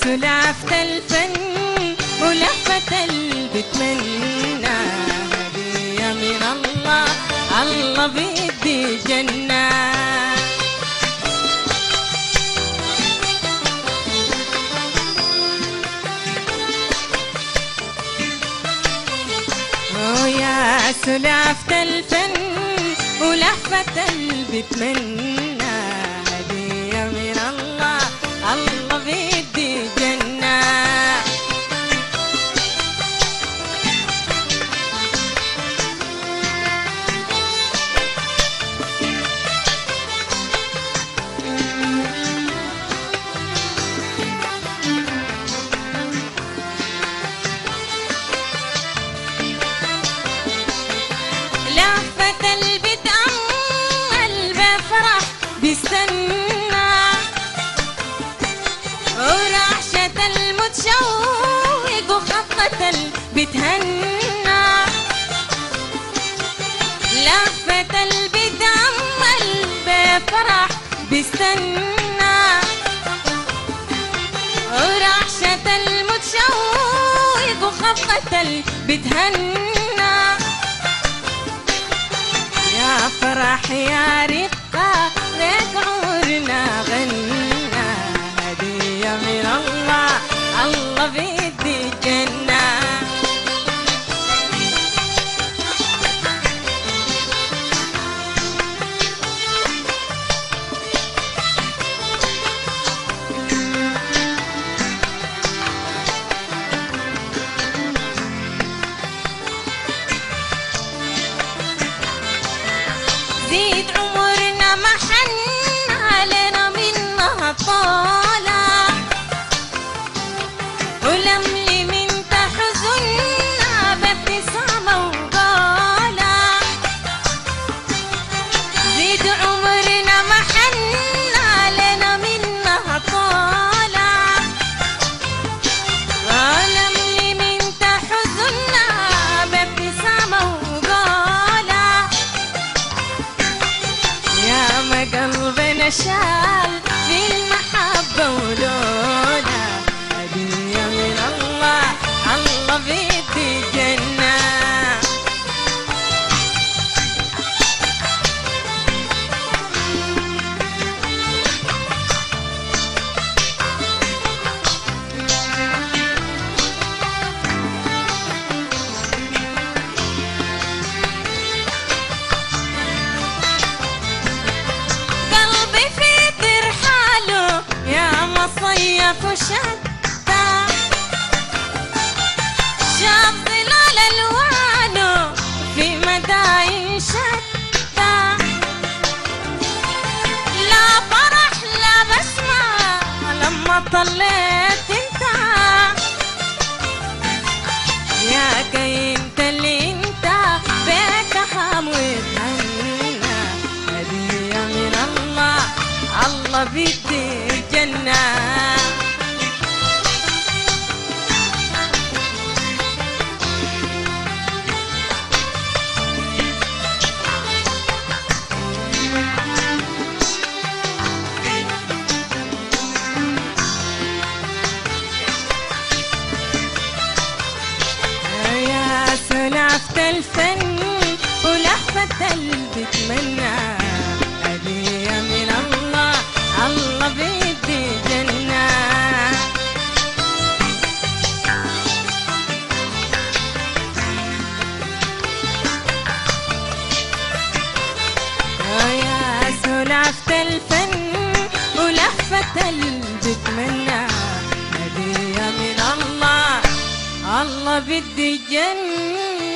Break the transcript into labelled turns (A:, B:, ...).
A: سلافة الفن ولفة اللي بتمنى هدية من الله الله بيدي جنة ويا سلافة الفن ولفة اللي بتمنى هدية من الله الله بيدي جنة لفة البيت أمل بفرح بيستنى ورعشة المتشوق وخطة بتهنى لفة البيت أمل بفرح بيستنى ورعشة المتشوق وخطة بتهنى يا فرح يا رقة لك عمرنا غنى هدية من الله الله بيدي جنة زيد عمرنا ما حن علينا منها طالع ولملي من حزننا بابتسامة وقالع زيد عمرنا ما حن علينا منها طالع ولملي من حزننا بابتسامة وقالع يا ما قلبنا شال في المحبة ولولا هدية من الله الله بيدي جنة قلبي في ترحاله يا مصيف وشتى شاف ظلال الوانه في مداين شتى لا فرح لا بسمة لما طليت انت يا كي انت اللي انت بيك هم وتهنى هدية من الله الله بيدي الجنة يا سلافة الفن ولحفة اللي بتمنى هدية من الله الله بيدي جنة يا سلافة الفن ولحفة اللي بتمنى هدية من الله الله بدي جنة